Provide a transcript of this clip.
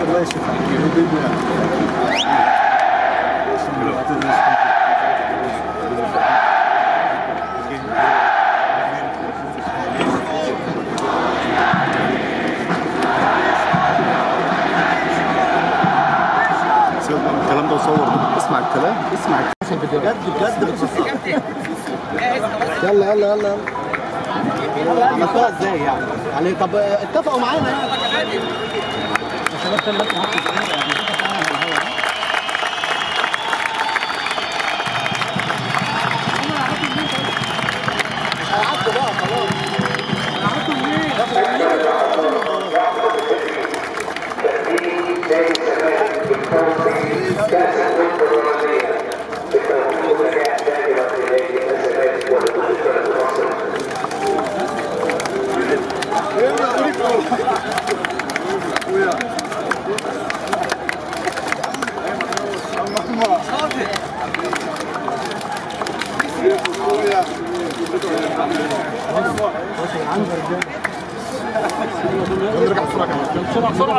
الله يشفيك الكلام ده وصور اسمع الكلام اسمع الكلام بجد بجد يلا يلا يلا يلا عملتوها ازاي يعني؟ يعني طب اتفقوا معانا يعني الشباب كان لك معاك يعني اتفق معانا على الهوا هيعدوا بقى خلاص هيعدوا منين؟ نرجع بسرعه كمان